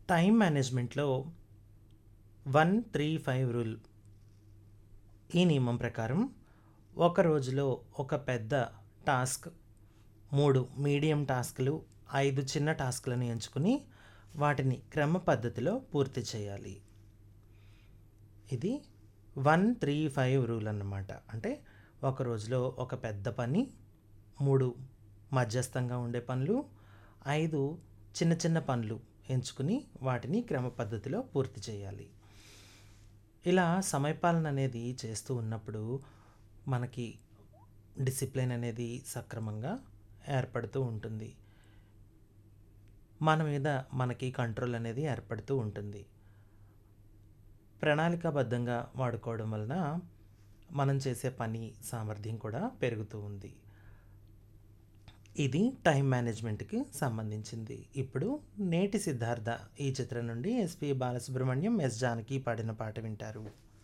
time మేనేజ్మెంట్లో one three five rule ఈ నియమం ప్రకారం ఒక రోజులో ఒక పెద్ద టాస్క్ మూడు మీడియం టాస్క్లు ఐదు చిన్న టాస్క్లను ఎంచుకుని వాటిని క్రమ పద్ధతిలో పూర్తి చేయాలి ఇది వన్ త్రీ ఫైవ్ రూల్ అన్నమాట అంటే ఒక రోజులో ఒక పెద్ద పని మూడు మధ్యస్థంగా ఉండే పనులు ఐదు చిన్న చిన్న పనులు ఎంచుకుని వాటిని క్రమ పద్ధతిలో పూర్తి చేయాలి ఇలా సమయపాలన అనేది చేస్తూ ఉన్నప్పుడు మనకి డిసిప్లిన్ అనేది సక్రమంగా ఏర్పడుతూ ఉంటుంది మన మీద మనకి కంట్రోల్ అనేది ఏర్పడుతూ ఉంటుంది ప్రణాళికాబద్ధంగా వాడుకోవడం వలన మనం చేసే పని సామర్థ్యం కూడా పెరుగుతూ ఉంది ఇది టైం మేనేజ్మెంట్కి సంబంధించింది ఇప్పుడు నేటి సిద్ధార్థ ఈ చిత్రం నుండి ఎస్పి బాలసుబ్రహ్మణ్యం ఎస్ జానకి పాడిన పాట వింటారు